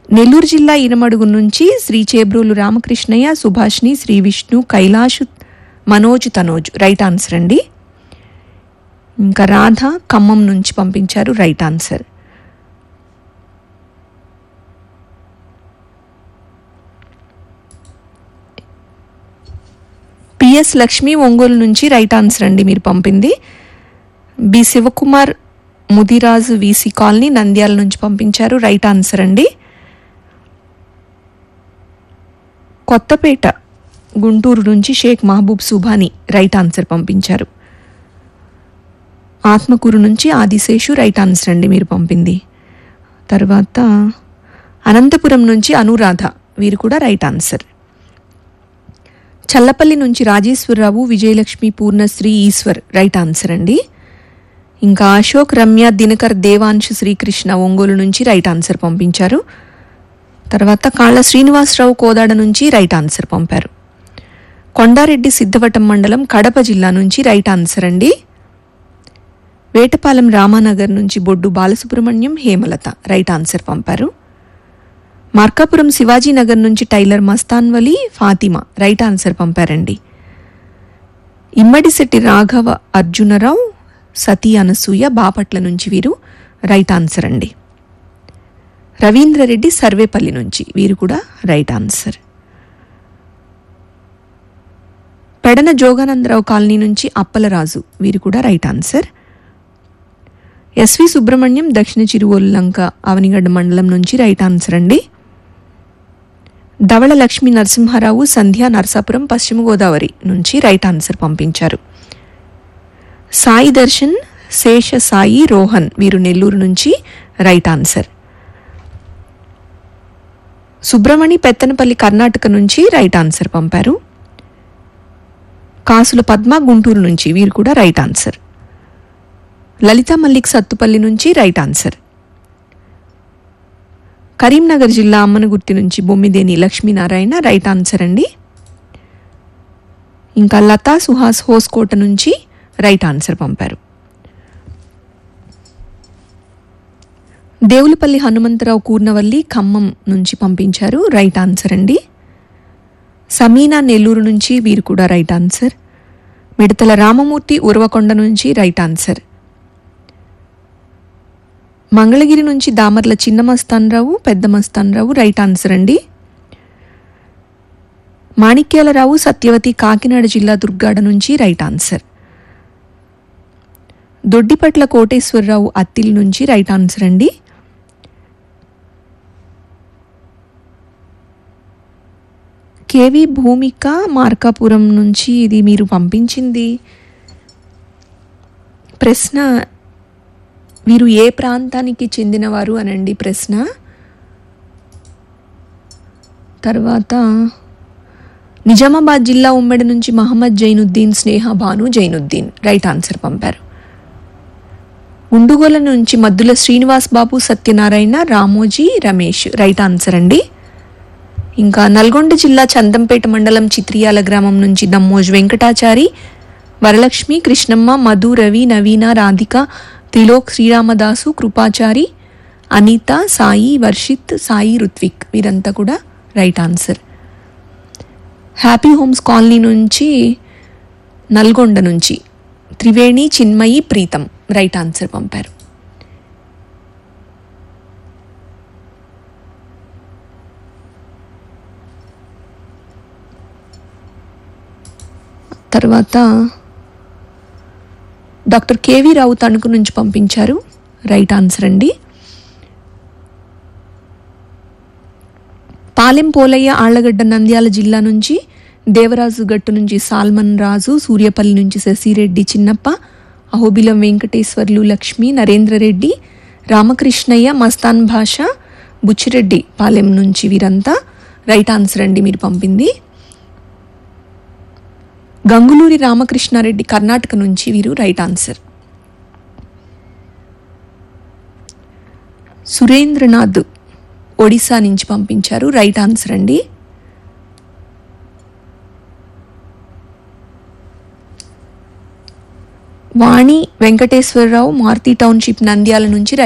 నెల్లూరు జిల్లా ఇనమడుగు నుంచి Shri Chebrolu Ramakrishnaiah Subhashini Shri Vishnu Kailash Manoj Tanoj right answer అండి ఇంకా రాధ ఖమ్మం నుంచి పంపించారు right answer PS Lakshmi Ongole నుంచి రైట్ ఆన్సర్ అండి మీరు పంపింది B Sivakumar Mudiraju VC colony Nandyal నుంచి పంపించారు రైట్ ఆన్సర్ అండి కొత్తపేట గుంటూరు నుంచి షేక్ మహబూబ్ సుభాని రైట్ ఆన్సర్ పంపించారు ఆత్మకూరు నుంచి ఆదిశేషు రైట్ ఆన్సర్ అండి మీరు పంపింది తర్వాత అనంతపురం నుంచి అనురాధ వీరు కూడా రైట్ ఆన్సర్ చల్లపల్లి నుంచి రాజేశ్వరరావు విజయలక్ష్మి పూర్ణశ్రీ ఈశ్వర్ రైట్ ఆన్సర్ అండి ఇంకా అశోక్ రమ్య దినకర్ దేవాంశ్ శ్రీకృష్ణ ఒంగోలు నుంచి రైట్ ఆన్సర్ పంపించారు తర్వాత కాళ్ళ శ్రీనివాసరావు కోదాడ నుంచి రైట్ ఆన్సర్ పంపారు కొండారెడ్డి సిద్ధవటం మండలం కడప జిల్లా నుంచి రైట్ ఆన్సర్ అండి వేటపాలెం రామానగర్ నుంచి బొడ్డు బాలసుబ్రహ్మణ్యం హేమలత రైట్ ఆన్సర్ పంపారు మార్కాపురం శివాజీనగర్ నుంచి tailor Mastanvali Fatima right answer పంపారండి ఇమ్మడిశెట్టి రాఘవ అర్జునరావు సతీ అనసూయ బాపట్ల నుంచి వీరు రైట్ ఆన్సర్ అండి రవీంద్రరెడ్డి సర్వేపల్లి నుంచి వీరు కూడా right answer Pedana Joganandarao colony నుంచి అప్పలరాజు వీరు కూడా రైట్ ఆన్సర్ ఎస్వి సుబ్రహ్మణ్యం దక్షిణ చిరువొల్లంక అవనిగడ్డ మండలం నుంచి రైట్ ఆన్సర్ అండి ధవళ లక్ష్మీ నరసింహారావు సంధ్య నరసాపురం పశ్చిమ గోదావరి నుంచి రైట్ ఆన్సర్ పంపించారు సాయి దర్శన్ శేష సాయి రోహన్ వీరు నెల్లూరు నుంచి రైట్ ఆన్సర్ సుబ్రమణి పెత్తనపల్లి కర్ణాటక నుంచి రైట్ ఆన్సర్ పంపారు కాసుల పద్మ గుంటూరు నుంచి వీరు కూడా రైట్ ఆన్సర్ లలిత మల్లిక్ సత్తుపల్లి నుంచి రైట్ ఆన్సర్ కరీంనగర్ జిల్లా అమ్మనగుర్తి నుంచి బొమ్మిదేని లక్ష్మీనారాయణ రైట్ ఆన్సర్ అండి ఇంకా లతా సుహాస్ హోస్కోట నుంచి రైట్ ఆన్సర్ పంపారు దేవులపల్లి హనుమంతరావు కూర్నవల్లి ఖమ్మం నుంచి పంపించారు రైట్ ఆన్సర్ అండి సమీనా నెల్లూరు నుంచి వీరు కూడా రైట్ ఆన్సర్ మిడతల రామమూర్తి ఉరవకొండ నుంచి రైట్ ఆన్సర్ మంగళగిరి నుంచి దామర్ల చిన్న మస్తాన్రావు పెద్ద మస్తాన్రావు రైట్ ఆన్సర్ అండి మాణిక్యాలరావు సత్యవతి కాకినాడ జిల్లా దుర్గాడ నుంచి రైట్ ఆన్సర్ దొడ్డిపట్ల కోటేశ్వరరావు అత్తిలి నుంచి రైట్ ఆన్సర్ అండి కేవి భూమిక మార్కాపురం నుంచి ఇది మీరు పంపించింది ప్రశ్న వీరు ఏ ప్రాంతానికి చెందినవారు అనండి ప్రశ్న తర్వాత నిజామాబాద్ జిల్లా ఉమ్మడి నుంచి మహమ్మద్ జైనుద్దీన్ స్నేహ భాను జైనుద్దీన్ రైట్ ఆన్సర్ పంపారు ఉండుగోల నుంచి మద్దుల శ్రీనివాస్ బాబు సత్యనారాయణ రామోజీ రమేష్ రైట్ ఆన్సర్ అండి ఇంకా నల్గొండ జిల్లా చందంపేట మండలం చిత్రియాల గ్రామం నుంచి దమ్మోజ్ వెంకటాచారి వరలక్ష్మి కృష్ణమ్మ మధు రవి నవీన రాధిక త్రిలోక్ శ్రీరామదాసు కృపాచారి అనిత సాయి వర్షిత్ సాయి రుత్విక్ వీరంతా కూడా right answer happy homes colony నుంచి నల్గొండ నుంచి త్రివేణి చిన్మయి ప్రీతం రైట్ ఆన్సర్ పంపారు తర్వాత డాక్టర్ కేవీ రావు తణుకు నుంచి పంపించారు రైట్ ఆన్సర్ అండి పాలెం పోలయ్య ఆళ్లగడ్డ నంద్యాల జిల్లా నుంచి దేవరాజు గట్టు నుంచి సాల్మన్ రాజు సూర్యపల్లి నుంచి శశిరెడ్డి చిన్నప్ప అహోబిలం వెంకటేశ్వర్లు లక్ష్మి నరేంద్రరెడ్డి రామకృష్ణయ్య మస్తాన్ భాష బుచ్చిరెడ్డి పాలెం నుంచి వీరంతా రైట్ ఆన్సర్ అండి మీరు పంపింది గంగులూరి రామకృష్ణారెడ్డి కర్ణాటక నుంచి వీరు రైట్ ఆన్సర్ సురేంద్రనాథ్ ఒడిశా నుంచి పంపించారు రైట్ ఆన్సర్ అండి వాణి వెంకటేశ్వరరావు మారుతి టౌన్షిప్ నంద్యాల నుంచి